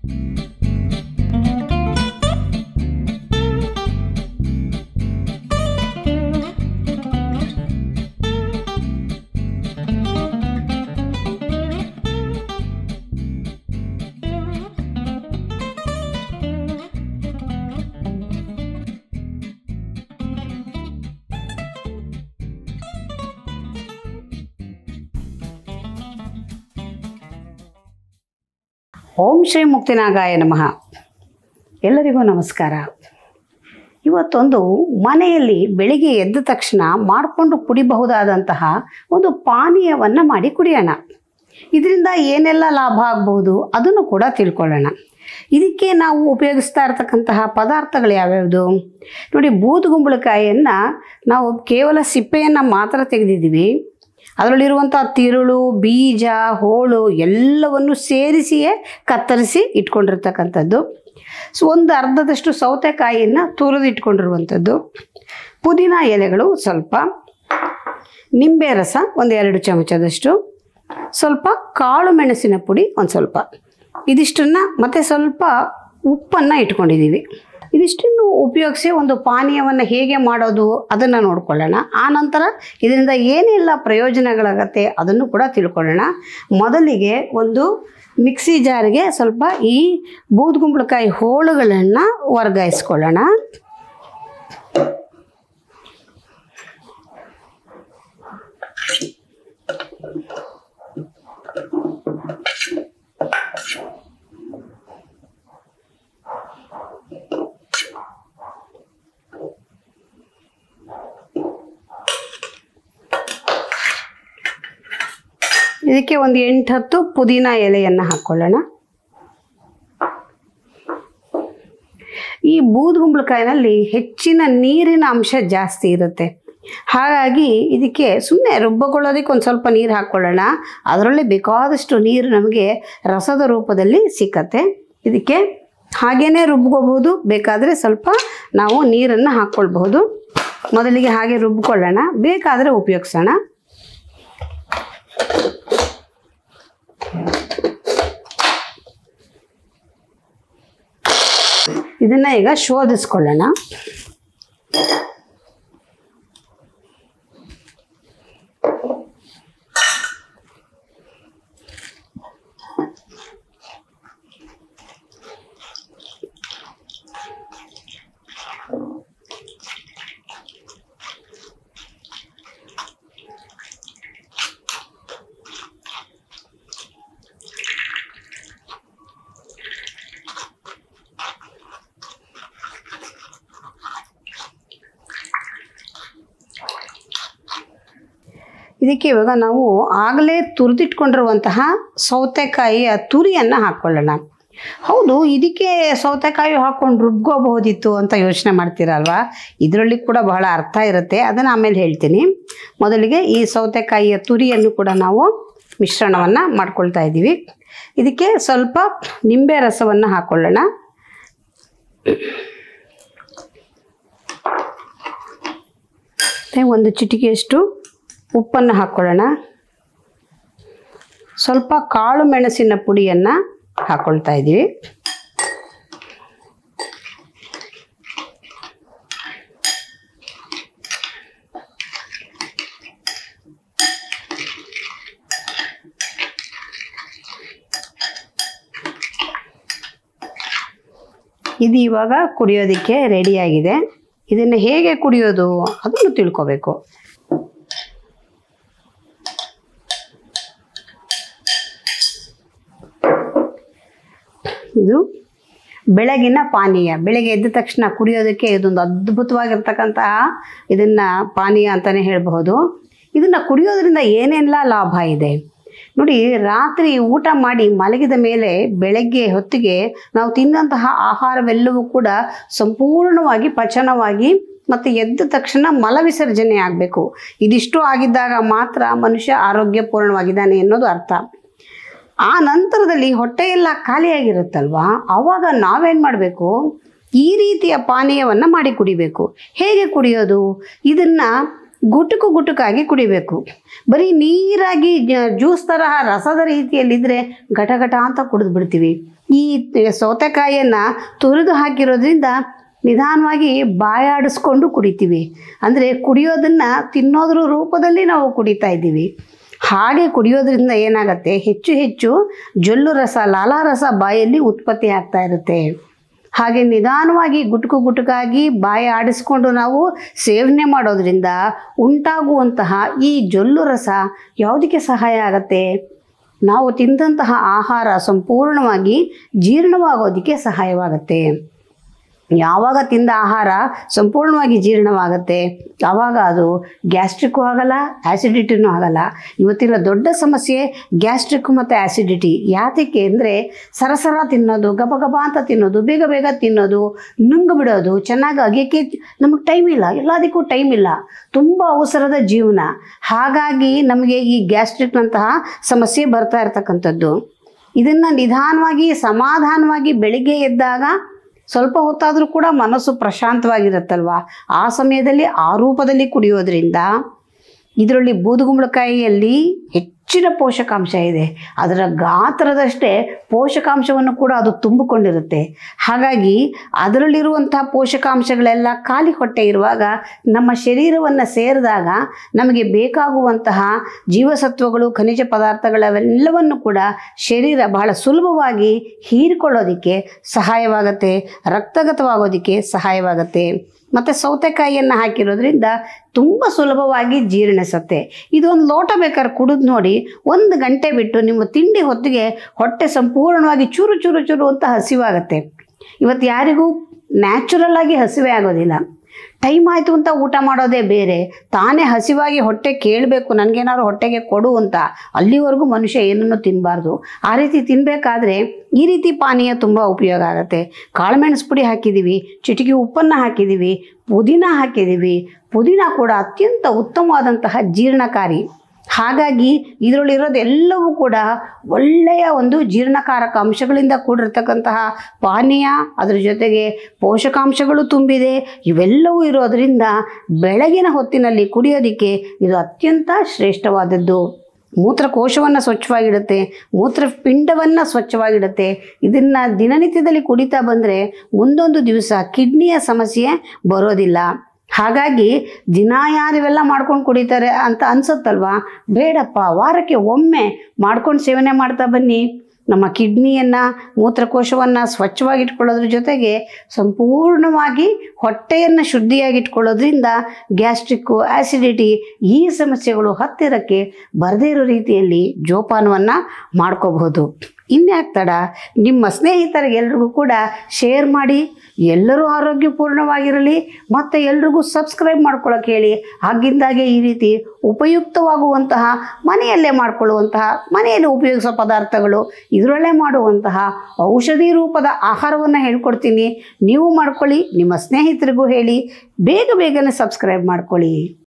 ಓಂ ಶ್ರೀ ಮುಕ್ತಿನಾಗಾಯ ನಮಃ ಎಲ್ಲರಿಗೂ ನಮಸ್ಕಾರ ಇವತ್ತೊಂದು ಮನೆಯಲ್ಲಿ ಬೆಳಿಗ್ಗೆ ಎದ್ದ ತಕ್ಷಣ ಮಾಡಿಕೊಂಡು ಕುಡಿಬಹುದಾದಂತಹ ಒಂದು ಪಾನೀಯವನ್ನು ಮಾಡಿ ಕುಡಿಯೋಣ ಇದರಿಂದ ಏನೆಲ್ಲ ಲಾಭ ಆಗ್ಬಹುದು ಅದನ್ನು ಕೂಡ ತಿಳ್ಕೊಳ್ಳೋಣ ಇದಕ್ಕೆ ನಾವು ಉಪಯೋಗಿಸ್ತಾ ಇರತಕ್ಕಂತಹ ಪದಾರ್ಥಗಳು ಯಾವ್ಯಾವುದು ನೋಡಿ ಬೂದುಗುಂಬಳಕಾಯಿಯನ್ನು ನಾವು ಕೇವಲ ಸಿಪ್ಪೆಯನ್ನು ಮಾತ್ರ ತೆಗೆದಿದ್ದೀವಿ ಅದರಲ್ಲಿರುವಂಥ ತಿರುಳು ಬೀಜ ಹೋಳು ಎಲ್ಲವನ್ನು ಸೇರಿಸಿಯೇ ಕತ್ತರಿಸಿ ಇಟ್ಕೊಂಡಿರ್ತಕ್ಕಂಥದ್ದು ಸೊ ಒಂದು ಅರ್ಧದಷ್ಟು ಸೌತೆಕಾಯಿಯನ್ನು ತುರಿದು ಇಟ್ಕೊಂಡಿರುವಂಥದ್ದು ಪುದೀನ ಎಲೆಗಳು ಸ್ವಲ್ಪ ನಿಂಬೆ ರಸ ಒಂದು ಎರಡು ಚಮಚದಷ್ಟು ಸ್ವಲ್ಪ ಕಾಳು ಮೆಣಸಿನ ಪುಡಿ ಒಂದು ಸ್ವಲ್ಪ ಇದಿಷ್ಟನ್ನು ಮತ್ತು ಸ್ವಲ್ಪ ಉಪ್ಪನ್ನು ಇಟ್ಕೊಂಡಿದ್ದೀವಿ ಇದಿಷ್ಟನ್ನು ಉಪಯೋಗಿಸಿ ಒಂದು ಪಾನೀಯವನ್ನು ಹೇಗೆ ಮಾಡೋದು ಅದನ್ನು ನೋಡ್ಕೊಳ್ಳೋಣ ಆನಂತರ ಇದರಿಂದ ಏನೆಲ್ಲ ಪ್ರಯೋಜನಗಳಾಗತ್ತೆ ಅದನ್ನು ಕೂಡ ತಿಳ್ಕೊಳ್ಳೋಣ ಮೊದಲಿಗೆ ಒಂದು ಮಿಕ್ಸಿ ಜಾರಿಗೆ ಸ್ವಲ್ಪ ಈ ಬೂದ್ಗುಂಬಳಕಾಯಿ ಹೋಳುಗಳನ್ನು ವರ್ಗಾಯಿಸ್ಕೊಳ್ಳೋಣ ಇದಕ್ಕೆ ಒಂದು ಎಂಟು ಹತ್ತು ಪುದೀನ ಎಲೆಯನ್ನು ಹಾಕ್ಕೊಳ್ಳೋಣ ಈ ಬೂದುಗುಂಬಳಕಾಯಿನಲ್ಲಿ ಹೆಚ್ಚಿನ ನೀರಿನ ಅಂಶ ಜಾಸ್ತಿ ಇರುತ್ತೆ ಹಾಗಾಗಿ ಇದಕ್ಕೆ ಸುಮ್ಮನೆ ರುಬ್ಬಕೊಳ್ಳೋದಕ್ಕೆ ಒಂದು ಸ್ವಲ್ಪ ನೀರು ಹಾಕ್ಕೊಳ್ಳೋಣ ಅದರಲ್ಲೇ ಬೇಕಾದಷ್ಟು ನೀರು ನಮಗೆ ರಸದ ರೂಪದಲ್ಲಿ ಸಿಕ್ಕತ್ತೆ ಇದಕ್ಕೆ ಹಾಗೇ ರುಬ್ಕೋಬಹುದು ಬೇಕಾದರೆ ಸ್ವಲ್ಪ ನಾವು ನೀರನ್ನು ಹಾಕ್ಕೊಳ್ಬಹುದು ಮೊದಲಿಗೆ ಹಾಗೆ ರುಬ್ಕೊಳ್ಳೋಣ ಬೇಕಾದರೆ ಉಪಯೋಗಿಸೋಣ ಇದನ್ನ ಈಗ ಶೋಧಿಸ್ಕೊಳ್ಳೋಣ ಇದಕ್ಕೆ ಇವಾಗ ನಾವು ಆಗಲೇ ತುರಿದಿಟ್ಕೊಂಡಿರುವಂತಹ ಸೌತೆಕಾಯಿಯ ತುರಿಯನ್ನು ಹಾಕ್ಕೊಳ್ಳೋಣ ಹೌದು ಇದಕ್ಕೆ ಸೌತೆಕಾಯಿ ಹಾಕ್ಕೊಂಡು ರುಬ್ಕೋಬಹುದಿತ್ತು ಅಂತ ಯೋಚನೆ ಮಾಡ್ತೀರಲ್ವಾ ಇದರಲ್ಲಿ ಕೂಡ ಬಹಳ ಅರ್ಥ ಇರುತ್ತೆ ಅದನ್ನು ಆಮೇಲೆ ಹೇಳ್ತೀನಿ ಮೊದಲಿಗೆ ಈ ಸೌತೆಕಾಯಿಯ ತುರಿಯನ್ನು ಕೂಡ ನಾವು ಮಿಶ್ರಣವನ್ನು ಮಾಡ್ಕೊಳ್ತಾ ಇದ್ದೀವಿ ಇದಕ್ಕೆ ಸ್ವಲ್ಪ ನಿಂಬೆ ರಸವನ್ನು ಹಾಕ್ಕೊಳ್ಳೋಣ ಮತ್ತೆ ಒಂದು ಚಿಟಿಕೆಯಷ್ಟು ಉಪ್ಪನ್ನು ಹಾಕ್ಕೊಳ್ಳೋಣ ಸ್ವಲ್ಪ ಕಾಳು ಮೆಣಸಿನ ಪುಡಿಯನ್ನು ಹಾಕ್ಕೊಳ್ತಾ ಇದ್ದೀವಿ ಇದು ಇವಾಗ ಕುಡಿಯೋದಕ್ಕೆ ರೆಡಿಯಾಗಿದೆ ಇದನ್ನು ಹೇಗೆ ಕುಡಿಯೋದು ಅದನ್ನು ತಿಳ್ಕೊಬೇಕು ಇದು ಬೆಳಗಿನ ಪಾನೀಯ ಬೆಳಗ್ಗೆ ಎದ್ದ ತಕ್ಷಣ ಕುಡಿಯೋದಕ್ಕೆ ಇದೊಂದು ಅದ್ಭುತವಾಗಿರ್ತಕ್ಕಂತಹ ಇದನ್ನು ಪಾನೀಯ ಅಂತಲೇ ಹೇಳಬಹುದು ಇದನ್ನು ಕುಡಿಯೋದ್ರಿಂದ ಏನೆಲ್ಲ ಲಾಭ ಇದೆ ನೋಡಿ ರಾತ್ರಿ ಊಟ ಮಾಡಿ ಮಲಗಿದ ಮೇಲೆ ಬೆಳಗ್ಗೆ ಹೊತ್ತಿಗೆ ನಾವು ತಿನ್ನಂತಹ ಆಹಾರವೆಲ್ಲವೂ ಕೂಡ ಸಂಪೂರ್ಣವಾಗಿ ಪಚನವಾಗಿ ಮತ್ತು ಎದ್ದ ತಕ್ಷಣ ಮಲ ವಿಸರ್ಜನೆ ಆಗಬೇಕು ಇದಿಷ್ಟು ಆಗಿದ್ದಾಗ ಮಾತ್ರ ಮನುಷ್ಯ ಆರೋಗ್ಯಪೂರ್ಣವಾಗಿದ್ದಾನೆ ಅನ್ನೋದು ಅರ್ಥ ಆ ನಂತರದಲ್ಲಿ ಹೊಟ್ಟೆ ಎಲ್ಲ ಖಾಲಿಯಾಗಿರುತ್ತಲ್ವಾ ಆವಾಗ ನಾವೇನು ಮಾಡಬೇಕು ಈ ರೀತಿಯ ಪಾನೀಯವನ್ನು ಮಾಡಿ ಕುಡಿಬೇಕು ಹೇಗೆ ಕುಡಿಯೋದು ಇದನ್ನು ಗುಟುಕು ಗುಟುಕಾಗಿ ಕುಡಿಬೇಕು ಬರೀ ನೀರಾಗಿ ಜ- ಜ್ಯೂಸ್ ತರಹ ರಸದ ರೀತಿಯಲ್ಲಿದ್ದರೆ ಘಟ ಘಟ ಅಂತ ಕುಡಿದು ಬಿಡ್ತೀವಿ ಈ ಸೌತೆಕಾಯಿಯನ್ನು ತುರಿದು ಹಾಕಿರೋದ್ರಿಂದ ನಿಧಾನವಾಗಿ ಬಾಯಾಡಿಸ್ಕೊಂಡು ಕುಡಿತೀವಿ ಅಂದರೆ ಕುಡಿಯೋದನ್ನು ತಿನ್ನೋದ್ರ ರೂಪದಲ್ಲಿ ನಾವು ಕುಡಿತಾ ಇದ್ದೀವಿ ಹಾಗೆ ಕುಡಿಯೋದ್ರಿಂದ ಏನಾಗುತ್ತೆ ಹೆಚ್ಚು ಹೆಚ್ಚು ಜೊಲ್ಲು ರಸ ಲಾಲಾರಸ ಬಾಯಲ್ಲಿ ಉತ್ಪತ್ತಿ ಆಗ್ತಾ ಇರುತ್ತೆ ಹಾಗೆ ನಿಧಾನವಾಗಿ ಗುಟುಕು ಗುಟುಕಾಗಿ ಬಾಯಿ ಆಡಿಸ್ಕೊಂಡು ನಾವು ಸೇವನೆ ಮಾಡೋದ್ರಿಂದ ಉಂಟಾಗುವಂತಹ ಈ ಜೊಲ್ಲು ರಸ ಯಾವುದಕ್ಕೆ ಸಹಾಯ ಆಗತ್ತೆ ನಾವು ತಿಂದಂತಹ ಆಹಾರ ಸಂಪೂರ್ಣವಾಗಿ ಜೀರ್ಣವಾಗೋದಕ್ಕೆ ಸಹಾಯವಾಗುತ್ತೆ ಯಾವಾಗ ತಿಂದ ಆಹಾರ ಸಂಪೂರ್ಣವಾಗಿ ಜೀರ್ಣವಾಗುತ್ತೆ ಆವಾಗ ಅದು ಗ್ಯಾಸ್ಟ್ರಿಕ್ಕು ಆಗಲ್ಲ ಆ್ಯಸಿಡಿಟಿನೂ ಆಗಲ್ಲ ಇವತ್ತಿನ ದೊಡ್ಡ ಸಮಸ್ಯೆ ಗ್ಯಾಸ್ಟ್ರಿಕ್ ಮತ್ತು ಆ್ಯಸಿಡಿಟಿ ಯಾತಕ್ಕೆ ಅಂದರೆ ಸರಸರ ತಿನ್ನೋದು ಗಬ ಗಬ ಅಂತ ತಿನ್ನೋದು ಬೇಗ ಬೇಗ ತಿನ್ನೋದು ನುಂಗು ಬಿಡೋದು ಚೆನ್ನಾಗಿ ಅಗಿಯೋಕ್ಕೆ ನಮಗೆ ಟೈಮ್ ಇಲ್ಲ ಎಲ್ಲದಕ್ಕೂ ಟೈಮ್ ಇಲ್ಲ ತುಂಬ ಅವಸರದ ಜೀವನ ಹಾಗಾಗಿ ನಮಗೆ ಈ ಗ್ಯಾಸ್ಟ್ರಿಕ್ನಂತಹ ಸಮಸ್ಯೆ ಬರ್ತಾ ಇರ್ತಕ್ಕಂಥದ್ದು ಇದನ್ನು ನಿಧಾನವಾಗಿ ಸಮಾಧಾನವಾಗಿ ಬೆಳಿಗ್ಗೆ ಎದ್ದಾಗ ಸ್ವಲ್ಪ ಹೊತ್ತಾದರೂ ಕೂಡ ಮನಸ್ಸು ಪ್ರಶಾಂತವಾಗಿರುತ್ತಲ್ವ ಆ ಸಮಯದಲ್ಲಿ ಆ ರೂಪದಲ್ಲಿ ಕುಡಿಯೋದ್ರಿಂದ ಇದರಲ್ಲಿ ಬೂದುಗುಂಬಳಕಾಯಿಯಲ್ಲಿ ಹೆಚ್ಚಿನ ಪೋಷಕಾಂಶ ಇದೆ ಅದರ ಗಾತ್ರದಷ್ಟೇ ಪೋಷಕಾಂಶವನ್ನು ಕೂಡ ಅದು ತುಂಬಿಕೊಂಡಿರುತ್ತೆ ಹಾಗಾಗಿ ಅದರಲ್ಲಿರುವಂತಹ ಪೋಷಕಾಂಶಗಳೆಲ್ಲ ಖಾಲಿ ಹೊಟ್ಟೆ ಇರುವಾಗ ನಮ್ಮ ಶರೀರವನ್ನು ಸೇರಿದಾಗ ನಮಗೆ ಬೇಕಾಗುವಂತಹ ಜೀವಸತ್ವಗಳು ಖನಿಜ ಪದಾರ್ಥಗಳೆಲ್ಲವನ್ನು ಕೂಡ ಶರೀರ ಬಹಳ ಸುಲಭವಾಗಿ ಹೀರಿಕೊಳ್ಳೋದಕ್ಕೆ ಸಹಾಯವಾಗುತ್ತೆ ರಕ್ತಗತವಾಗೋದಕ್ಕೆ ಸಹಾಯವಾಗುತ್ತೆ ಮತ್ತು ಸೌತೆಕಾಯಿಯನ್ನು ಹಾಕಿರೋದ್ರಿಂದ ತುಂಬ ಸುಲಭವಾಗಿ ಜೀರ್ಣಿಸುತ್ತೆ ಇದೊಂದು ಲೋಟ ಬೇಕಾದ್ರೆ ಕುಡಿದು ನೋಡಿ ಒಂದು ಗಂಟೆ ಬಿಟ್ಟು ನಿಮ್ಮ ತಿಂಡಿ ಹೊತ್ತಿಗೆ ಹೊಟ್ಟೆ ಸಂಪೂರ್ಣವಾಗಿ ಚೂರು ಚೂರು ಚೂರು ಅಂತ ಹಸಿವಾಗುತ್ತೆ ಇವತ್ತು ಯಾರಿಗೂ ನ್ಯಾಚುರಲ್ ಆಗಿ ಹಸಿವೆ ಆಗೋದಿಲ್ಲ ಟೈಮ್ ಆಯಿತು ಅಂತ ಊಟ ಮಾಡೋದೇ ಬೇರೆ ತಾನೇ ಹಸಿವಾಗಿ ಹೊಟ್ಟೆ ಕೇಳಬೇಕು ನನಗೇನಾದ್ರು ಹೊಟ್ಟೆಗೆ ಕೊಡು ಅಂತ ಅಲ್ಲಿವರೆಗೂ ಮನುಷ್ಯ ಏನನ್ನು ತಿನ್ನಬಾರ್ದು ಆ ರೀತಿ ತಿನ್ನಬೇಕಾದ್ರೆ ಈ ರೀತಿ ಪಾನೀಯ ತುಂಬ ಉಪಯೋಗ ಆಗುತ್ತೆ ಕಾಳುಮೆಣಸು ಪುಡಿ ಹಾಕಿದ್ದೀವಿ ಚಿಟಿಕೆ ಉಪ್ಪನ್ನು ಹಾಕಿದ್ದೀವಿ ಪುದೀನ ಹಾಕಿದ್ದೀವಿ ಪುದೀನ ಕೂಡ ಅತ್ಯಂತ ಉತ್ತಮವಾದಂತಹ ಜೀರ್ಣಕಾರಿ ಹಾಗಾಗಿ ಇದರಲ್ಲಿರೋದು ಎಲ್ಲವೂ ಕೂಡ ಒಳ್ಳೆಯ ಒಂದು ಜೀರ್ಣಕಾರಕ ಅಂಶಗಳಿಂದ ಕೂಡಿರ್ತಕ್ಕಂತಹ ಪಾನೀಯ ಅದ್ರ ಜೊತೆಗೆ ಪೋಷಕಾಂಶಗಳು ತುಂಬಿದೆ ಇವೆಲ್ಲವೂ ಇರೋದರಿಂದ ಬೆಳಗಿನ ಹೊತ್ತಿನಲ್ಲಿ ಕುಡಿಯೋದಕ್ಕೆ ಇದು ಅತ್ಯಂತ ಶ್ರೇಷ್ಠವಾದದ್ದು ಮೂತ್ರಕೋಶವನ್ನು ಸ್ವಚ್ಛವಾಗಿಡುತ್ತೆ ಮೂತ್ರಪಿಂಡವನ್ನು ಸ್ವಚ್ಛವಾಗಿಡುತ್ತೆ ಇದನ್ನು ದಿನನಿತ್ಯದಲ್ಲಿ ಕುಡಿತಾ ಬಂದರೆ ಮುಂದೊಂದು ದಿವಸ ಕಿಡ್ನಿಯ ಸಮಸ್ಯೆ ಬರೋದಿಲ್ಲ ಹಾಗಾಗಿ ದಿನ ಯಾರು ಇವೆಲ್ಲ ಮಾಡ್ಕೊಂಡು ಕುಡಿತಾರೆ ಅಂತ ಅನ್ಸುತ್ತಲ್ವಾ ಬೇಡಪ್ಪ ವಾರಕ್ಕೆ ಒಮ್ಮೆ ಮಾಡ್ಕೊಂಡು ಸೇವನೆ ಮಾಡ್ತಾ ಬನ್ನಿ ನಮ್ಮ ಕಿಡ್ನಿಯನ್ನು ಮೂತ್ರಕೋಶವನ್ನು ಸ್ವಚ್ಛವಾಗಿಟ್ಕೊಳ್ಳೋದ್ರ ಜೊತೆಗೆ ಸಂಪೂರ್ಣವಾಗಿ ಹೊಟ್ಟೆಯನ್ನು ಶುದ್ಧಿಯಾಗಿಟ್ಕೊಳ್ಳೋದ್ರಿಂದ ಗ್ಯಾಸ್ಟ್ರಿಕ್ಕು ಆ್ಯಸಿಡಿಟಿ ಈ ಸಮಸ್ಯೆಗಳು ಹತ್ತಿರಕ್ಕೆ ಬರದೇ ಇರೋ ರೀತಿಯಲ್ಲಿ ಜೋಪಾನವನ್ನು ಮಾಡ್ಕೋಬಹುದು ಇನ್ಯಾಕೆ ತಡ ನಿಮ್ಮ ಸ್ನೇಹಿತರಿಗೆ ಎಲ್ರಿಗೂ ಕೂಡ ಶೇರ್ ಮಾಡಿ ಎಲ್ಲರೂ ಆರೋಗ್ಯಪೂರ್ಣವಾಗಿರಲಿ ಮತ್ತು ಎಲ್ರಿಗೂ ಸಬ್ಸ್ಕ್ರೈಬ್ ಮಾಡ್ಕೊಳ್ಳೋಕೆ ಹೇಳಿ ಆಗಿಂದಾಗೆ ಈ ರೀತಿ ಉಪಯುಕ್ತವಾಗುವಂತಹ ಮನೆಯಲ್ಲೇ ಮಾಡಿಕೊಳ್ಳುವಂತಹ ಮನೆಯಲ್ಲಿ ಉಪಯೋಗಿಸೋ ಪದಾರ್ಥಗಳು ಇದರಲ್ಲೇ ಮಾಡುವಂತಹ ಔಷಧಿ ರೂಪದ ಆಹಾರವನ್ನು ಹೇಳ್ಕೊಡ್ತೀನಿ ನೀವು ಮಾಡ್ಕೊಳ್ಳಿ ನಿಮ್ಮ ಸ್ನೇಹಿತರಿಗೂ ಹೇಳಿ ಬೇಗ ಬೇಗನೆ ಸಬ್ಸ್ಕ್ರೈಬ್ ಮಾಡ್ಕೊಳ್ಳಿ